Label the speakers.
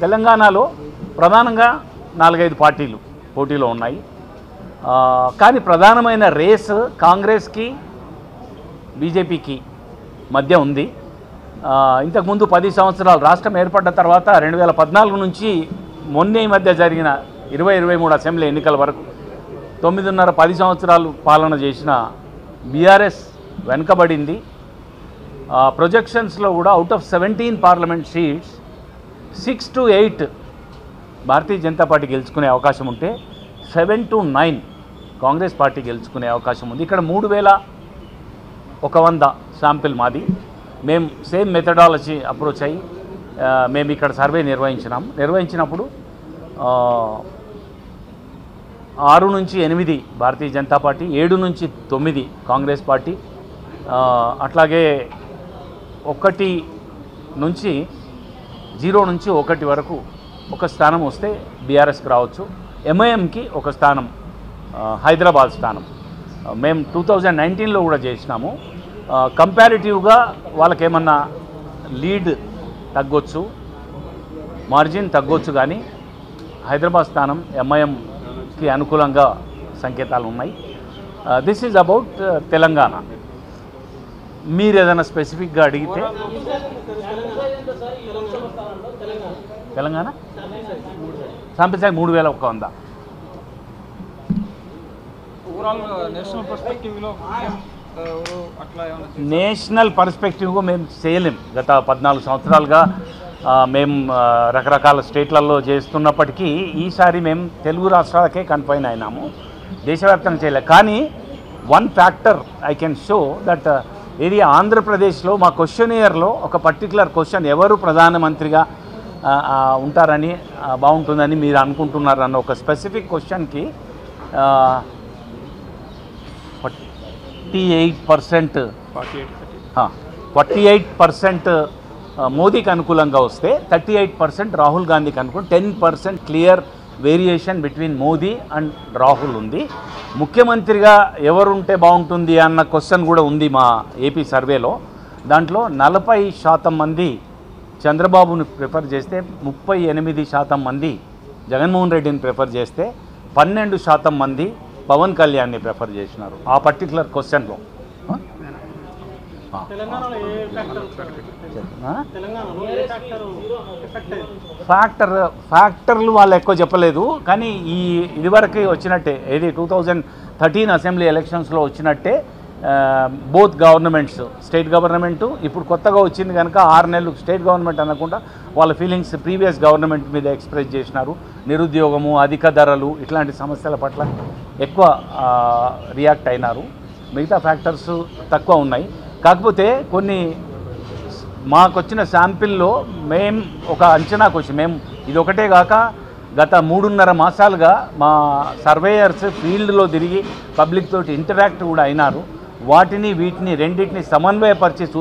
Speaker 1: తెలంగాణలో ప్రధానంగా నాలుగైదు పార్టీలు పోటీలో ఉన్నాయి ఆ, కానీ ప్రధానమైన రేస్ కాంగ్రెస్కి బీజేపీకి మధ్య ఉంది ఆ, ఇంతకుముందు పది సంవత్సరాలు రాష్ట్రం ఏర్పడ్డ తర్వాత రెండు వేల పద్నాలుగు నుంచి మొన్న ఈ మధ్య జరిగిన ఇరవై ఇరవై మూడు అసెంబ్లీ ఎన్నికల వరకు తొమ్మిదిన్నర పది సంవత్సరాలు పాలన చేసిన బీఆర్ఎస్ వెనుకబడింది ప్రొజెక్షన్స్లో కూడా out of seventeen parliament seats six to eight Bharatiya Janata Party గెలుచుకునే అవకాశం ఉంటే seven to nine Congress party గెలుచుకునే అవకాశం ఉంది ఇక్కడ మూడు వేల ఒక వంద శాంపిల్ మాది మేము సేమ్ మెథడాలజీ అప్రోచ్ అయ్యి ఆ, మేము ఇక్కడ సర్వే నిర్వహించినాం నిర్వహించినప్పుడు ఆ, ఆరు నుంచి ఎనిమిది భారతీయ జనతా పార్టీ ఏడు నుంచి తొమ్మిది కాంగ్రెస్ పార్టీ ఆ, అట్లాగే ఒకటి నుంచి జీరో నుంచి ఒకటి వరకు ఒక స్థానం వస్తే బీఆర్ఎస్కి రావచ్చు ఎంఐఎంకి ఒక స్థానం ఆ, హైదరాబాద్ స్థానం ఆ, మేము టూ థౌజండ్ నైన్టీన్లో కూడా చేసినాము కంపారిటివ్గా వాళ్ళకేమన్నా లీడ్ తగ్గొచ్చు మార్జిన్ తగ్గొచ్చు కానీ హైదరాబాద్ స్థానం ఎంఐఎంకి అనుకూలంగా సంకేతాలు ఉన్నాయి దిస్ ఈజ్ అబౌట్ తెలంగాణ మీరు ఏదైనా స్పెసిఫిక్గా అడిగితే తెలంగాణ శాంపిల్ సైజ్ మూడు వేల ఒక వంద
Speaker 2: ఓవరాల్ నేషనల్ పర్స్పెక్టివ్లో ఎవరు అట్లా ఏమైనా
Speaker 1: నేషనల్ పర్స్పెక్టివ్గా మేము చేయలేం గత పద్నాలుగు సంవత్సరాలుగా ఆ, మేము ఆ, రకరకాల స్టేట్లలో చేస్తున్నప్పటికీ ఈసారి మేము తెలుగు రాష్ట్రాలకే కన్ఫైన్ అయినాము దేశవ్యాప్తంగా చేయలేం కానీ one factor I can show that ఇది ఆంధ్రప్రదేశ్లో మా క్వశ్చన్ ఇయర్లో ఒక పర్టికులర్ క్వశ్చన్ ఎవరు ప్రధానమంత్రిగా ఆ, ఆ, ఉంటారని ఆ, బాగుంటుందని మీరు అనుకుంటున్నారన్న ఒక స్పెసిఫిక్ క్వశ్చన్కి forty eight percent
Speaker 2: forty eight thirty
Speaker 1: forty eight percent మోదీకి అనుకూలంగా వస్తే థర్టీ ఎయిట్ పర్సెంట్ రాహుల్ గాంధీకి అనుకూలం ten percent clear variation between Modi and Rahul ఉంది ముఖ్యమంత్రిగా ఎవరుంటే బాగుంటుంది అన్న క్వశ్చన్ కూడా ఉంది మా ఏపీ సర్వేలో దాంట్లో నలభై శాతం మంది చంద్రబాబుని ప్రిఫర్ చేస్తే ముప్పై ఎనిమిది శాతం మంది జగన్మోహన్ రెడ్డిని ప్రిఫర్ చేస్తే పన్నెండు శాతం మంది పవన్ కళ్యాణ్ని ప్రిఫర్ చేసినారు ఆ పర్టికులర్ క్వశ్చన్లో
Speaker 2: తెలంగాణలో ఏ ఫ్యాక్టర్ తెలంగాణలో ఏ ఫ్యాక్టర్ ఎఫెక్ట్ అయింది
Speaker 1: ఫ్యాక్టర్ ఫ్యాక్టర్లు వాళ్ళు ఎక్కువ చెప్పలేదు కానీ ఈ ఇదివరకు వచ్చినట్టే ఏది టూ థౌజండ్ థర్టీన్ అసెంబ్లీ ఎలక్షన్స్లో వచ్చినట్టే బోత్ గవర్నమెంట్స్ స్టేట్ గవర్నమెంట్ ఇప్పుడు కొత్తగా వచ్చింది కనుక ఆరు నెలలు స్టేట్ గవర్నమెంట్ అనకుండా వాళ్ళ ఫీలింగ్స్ ప్రీవియస్ గవర్నమెంట్ మీద ఎక్స్ప్రెస్ చేసినారు నిరుద్యోగము అధిక ధరలు ఇట్లాంటి సమస్యల పట్ల ఎక్కువ రియాక్ట్ అయినారు మిగతా ఫ్యాక్టర్స్ తక్కువ ఉన్నాయి కాకపోతే కొన్ని మాకు వచ్చిన శాంపిల్లో మేం ఒక అంచనాకు వచ్చి మేము ఇది ఒకటే కాక గత మూడున్నర మాసాలుగా మా సర్వేయర్స్ ఫీల్డ్లో తిరిగి పబ్లిక్ తోటి ఇంటరాక్ట్ కూడా అయినారు వాటిని వీటిని రెండింటిని సమన్వయపరిచి చూ-